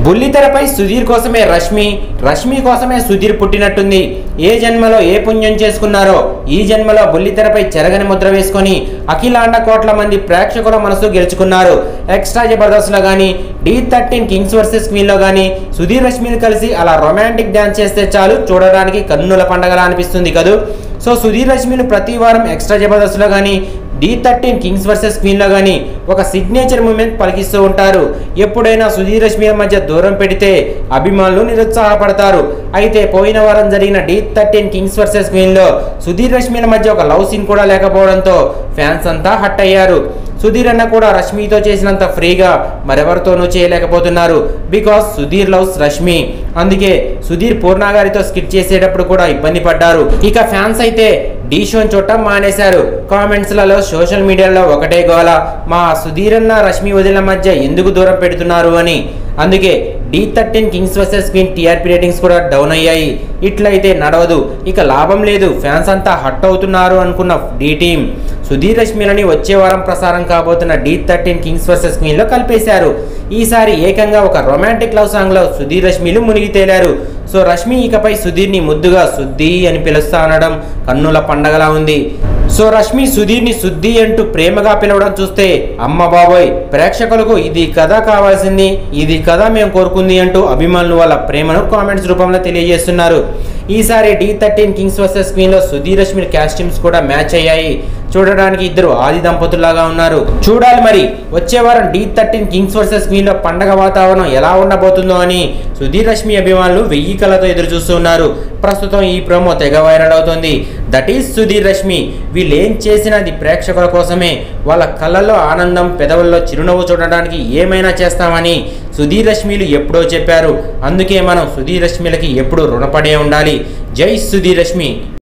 బుల్లితెరపై సుధీర్ కోసమే రష్మి రష్మి కోసమే సుధీర్ పుట్టినట్టుంది ఏ జన్మలో ఏ పుణ్యం చేసుకున్నారో ఈ జన్మలో బుల్లితెరపై చెరగని ముద్ర వేసుకొని అఖిలాండ కోట్ల మంది ప్రేక్షకుల మనసు గెలుచుకున్నారు ఎక్స్ట్రా జబర్దస్త్ లో కానీ Dhee thirteen kings versus queen లో కానీ సుధీర్ రష్మిని కలిసి అలా రొమాంటిక్ డాన్స్ చేస్తే చాలు చూడడానికి కన్నుల పండగలా అనిపిస్తుంది కదూ సో సుధీర్ రష్మిలు ప్రతి వారం ఎక్స్ట్రా జబర్దస్త్ లో కానీ డి థర్టీన్ కింగ్స్ వర్సెస్ క్వీన్లో కానీ ఒక సిగ్నేచర్ మూమెంట్ పలికిస్తూ ఉంటారు ఎప్పుడైనా సుధీర్ రష్మిల మధ్య దూరం పెడితే అభిమానులు నిరుత్సాహపడతారు అయితే పోయిన వారం జరిగిన డి థర్టీన్ కింగ్స్ వర్సెస్ క్వీన్లో సుధీర్ రష్మిల మధ్య ఒక లవ్ సీన్ కూడా లేకపోవడంతో ఫ్యాన్స్ అంతా హట్ అయ్యారు సుధీర్ అన్న కూడా రష్మితో చేసినంత ఫ్రీగా మరెవరితోనూ చేయలేకపోతున్నారు బికాస్ సుధీర్ లవ్స్ రష్మి అందుకే సుధీర్ పూర్ణ గారితో స్కిట్ చేసేటప్పుడు కూడా ఇబ్బంది పడ్డారు ఇక ఫ్యాన్స్ అయితే డీ షోని చూడటం మానేశారు కామెంట్స్లలో సోషల్ మీడియాలో ఒకటే గోల మా సుధీర్ అన్న రష్మి వదిల మధ్య ఎందుకు దూరం పెడుతున్నారు అని అందుకే Dhee thirteen kings versus queen TRP ratings కూడా డౌన్ అయ్యాయి ఇట్లయితే నడవదు ఇక లాభం లేదు ఫ్యాన్స్ అంతా హట్ అవుతున్నారు అనుకున్న డి టీం సుధీర్ రష్మిలని వచ్చే వారం ప్రసారం కాబోతున్న డి థర్టీన్ కింగ్స్ వర్సెస్ క్వీన్లో కలిపేశారు ఈసారి ఏకంగా ఒక రొమాంటిక్ లవ్ సాంగ్లో సుధీర్ రష్మిలు మునిగి తేలారు సో రష్మి ఇకపై సుధీర్ని ముద్దుగా శుద్ధి అని పిలుస్తా అనడం కన్నుల పండగలా ఉంది సో రష్మి సుధీర్ని శుద్ధి అంటూ ప్రేమగా పిలవడం చూస్తే అమ్మ బాబోయ్ ప్రేక్షకులకు ఇది కథ కావాల్సింది ఇది కథ మేము కోరుకుంది అంటూ అభిమానులు వాళ్ళ ప్రేమను కామెంట్స్ రూపంలో తెలియజేస్తున్నారు ఈసారి Dhee thirteen kings versus queen లో సుధీర్ రష్మి కాస్ట్యూమ్స్ కూడా మ్యాచ్ అయ్యాయి చూడడానికి ఇద్దరు ఆది దంపతుల్లాగా ఉన్నారు చూడాలి మరి వచ్చే వారం Dhee thirteen kings versus queen లో పండగ వాతావరణం ఎలా ఉండబోతుందో అని సుధీర్ రష్మి అభిమానులు వెయ్యి కళ్ళతో ఎదురు చూస్తున్నారు ప్రస్తుతం ఈ ప్రోమో తెగ వైరల్ అవుతోంది దట్ ఈస్ సుధీర్ రష్మి వీళ్ళు ఏం చేసినది ప్రేక్షకుల కోసమే వాళ్ళ కళ్ళల్లో ఆనందం పెదవుల్లో చిరునవ్వు చూడడానికి ఏమైనా చేస్తామని సుధీర్ రష్మిలు ఎప్పుడో చెప్పారు అందుకే మనం సుధీర్ రష్మిలకి ఎప్పుడూ రుణపడే ఉండాలి జై సుధీర్ రష్మి